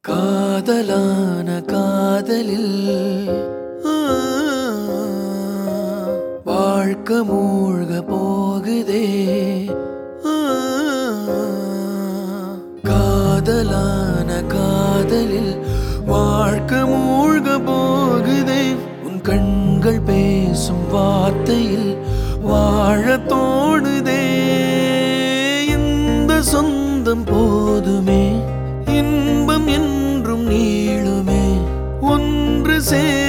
காதலான காதலில் ஆ, வாழ்க்கை மூழ்க போகுதே ஆ, காதலான காதலில் வாழ்க்கை மூழ்க போகுதே உன் கண்கள் பேசும் வார்த்தையில் வாழ தோணுதே இந்த சொந்தம் போதுமே இன்பம் என்றும் நீளுமே ஒன்று சேர